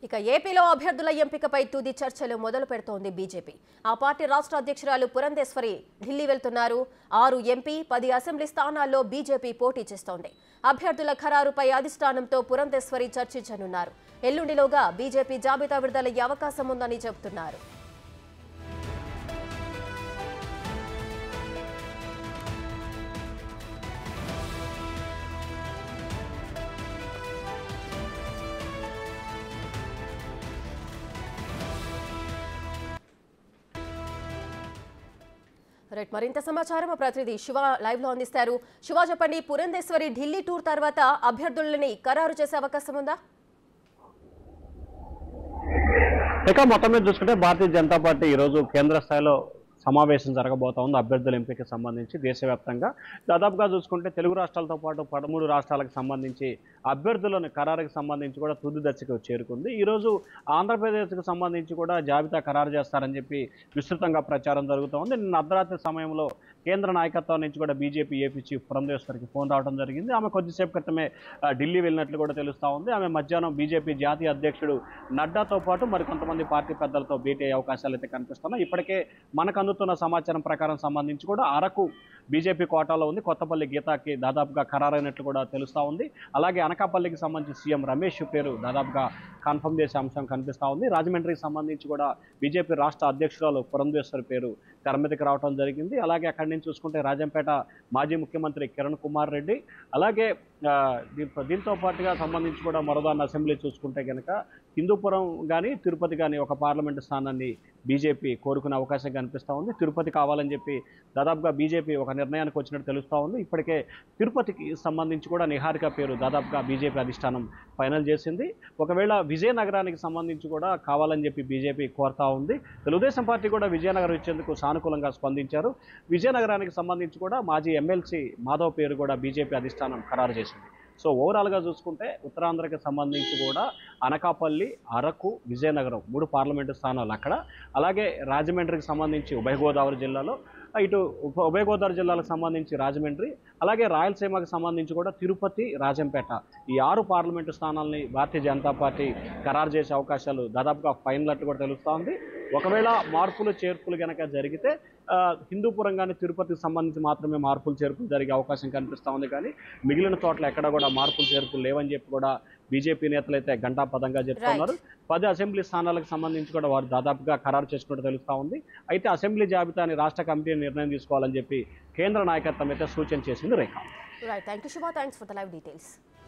ఇక ఏపీలో అభ్యర్థుల ఎంపికపై తుది చర్చలు మొదలు పెడుతోంది బీజేపీ ఆ పార్టీ రాష్ట్ర అధ్యక్షురాలు పురంధేశ్వరి ఢిల్లీ వెళ్తున్నారు ఆరు ఎంపీ పది అసెంబ్లీ స్థానాల్లో బీజేపీ పోటీ చేస్తోంది అభ్యర్థుల ఖరారుపై అధిష్టానంతో పురంధేశ్వరి చర్చించనున్నారు ఎల్లుండిలోగా బీజేపీ జాబితా విడుదలయ్యే అవకాశం ఉందని చెబుతున్నారు రైట్ మరింత సమాచారం మా ప్రతినిధి శివ లైవ్ లో అందిస్తారు శివ చెప్పండి పురంధేశ్వరి ఢిల్లీ టూర్ తర్వాత అభ్యర్థులని ఖరారు చేసే అవకాశం ఉందా ఇక మొత్తం మీద చూసుకుంటే భారతీయ జనతా పార్టీ ఈరోజు కేంద్ర స్థాయిలో సమావేశం జరగబోతా ఉంది అభ్యర్థుల ఎంపికకి సంబంధించి దేశవ్యాప్తంగా దాదాపుగా చూసుకుంటే తెలుగు రాష్ట్రాలతో పాటు పదమూడు రాష్ట్రాలకు సంబంధించి అభ్యర్థులను ఖరారుకి సంబంధించి కూడా తుది దశకు చేరుకుంది ఈరోజు ఆంధ్రప్రదేశ్కి సంబంధించి కూడా జాబితా ఖరారు చేస్తారని చెప్పి విస్తృతంగా ప్రచారం జరుగుతోంది నిన్న అర్ధరాత్రి సమయంలో కేంద్ర నాయకత్వం నుంచి కూడా బీజేపీ ఏపీ చీఫ్ పురంధేశ్వరికి ఫోన్ రావడం జరిగింది ఆమె కొద్దిసేపు క్రితమే ఆ, ఢిల్లీ వెళ్ళినట్లు కూడా తెలుస్తూ ఉంది ఆమె మధ్యాహ్నం బీజేపీ జాతీయ అధ్యక్షుడు నడ్డాతో పాటు మరికొంతమంది పార్టీ పెద్దలతో భేటీ అయ్యే అవకాశాలు అయితే కనిపిస్తున్నాయి ఇప్పటికే మనకు అందుతున్న సమాచారం ప్రకారం సంబంధించి కూడా అరకు బీజేపీ కోటాలో ఉంది కొత్తపల్లి గీతాకి దాదాపుగా ఖరారైనట్లు కూడా తెలుస్తూ ఉంది అలాగే అనకాపల్లికి సంబంధించి సీఎం రమేష్ పేరు దాదాపుగా కన్ఫర్మ్ చేసే అంశం కనిపిస్తూ ఉంది రాజమండ్రికి సంబంధించి కూడా బీజేపీ రాష్ట్ర అధ్యక్షురాలు పురంధేశ్వరి పేరు తెర మీదకి రావడం జరిగింది అలాగే అక్కడి నుంచి చూసుకుంటే రాజంపేట మాజీ ముఖ్యమంత్రి కిరణ్ కుమార్ రెడ్డి అలాగే ఆ, దీంతో దీంతో పాటుగా సంబంధించి కూడా మరోదాన్ని అసెంబ్లీ చూసుకుంటే కనుక హిందూపురం కానీ తిరుపతి కానీ ఒక పార్లమెంటు స్థానాన్ని బీజేపీ కోరుకునే అవకాశం కనిపిస్తూ ఉంది తిరుపతి కావాలని చెప్పి దాదాపుగా బీజేపీ ఒక నిర్ణయానికి వచ్చినట్టు తెలుస్తూ ఉంది ఇప్పటికే తిరుపతికి సంబంధించి కూడా నిహారిక పేరు దాదాపుగా బీజేపీ అధిష్టానం ఫైనల్ చేసింది ఒకవేళ విజయనగరానికి సంబంధించి కూడా కావాలని చెప్పి బీజేపీ కోరుతా ఉంది తెలుగుదేశం పార్టీ కూడా విజయనగరం ఇచ్చేందుకు సానుకూలంగా స్పందించారు విజయనగరానికి సంబంధించి కూడా మాజీ ఎమ్మెల్సీ మాధవ్ పేరు కూడా బీజేపీ అధిష్టానం ఖరారు చేసింది సో ఓవరాల్గా చూసుకుంటే ఉత్తరాంధ్రకి సంబంధించి కూడా అనకాపల్లి అరకు విజయనగరం మూడు పార్లమెంటు స్థానాలు అక్కడ అలాగే రాజమండ్రికి సంబంధించి ఉభయ గోదావరి జిల్లాలో ఇటు ఉప- ఉభయ గోదావరి జిల్లాలకు సంబంధించి రాజమండ్రి అలాగే రాయలసీమకు సంబంధించి కూడా తిరుపతి రాజంపేట ఈ ఆరు పార్లమెంటు స్థానాలని భారతీయ జనతా పార్టీ ఖరారు చేసే అవకాశాలు దాదాపుగా ఫైనల్ అట్టు కూడా తెలుస్తూ ఉంది ఒకవేళ మార్పులు చేర్పులు కనుక జరిగితే ఆ, హిందూపురం కానీ తిరుపతికి సంబంధించి మాత్రమే మార్పులు చేర్పులు జరిగే అవకాశం కనిపిస్తూ ఉంది కానీ మిగిలిన చోట్ల ఎక్కడ కూడా మార్పులు చేర్పులు లేవని చెప్పి కూడా బీజేపీ నేతలు అయితే గంటాపదంగా చెప్తున్నారు పది అసెంబ్లీ స్థానాలకు సంబంధించి కూడా వారు దాదాపుగా ఖరారు చేసుకున్నట్టు తెలుస్తూ ఉంది అయితే అసెంబ్లీ జాబితాని రాష్ట్ర కమిటీ నిర్ణయం తీసుకోవాలని చెప్పి కేంద్ర నాయకత్వం అయితే సూచన చేసింది Rekha right thank you Shiva thanks for the live details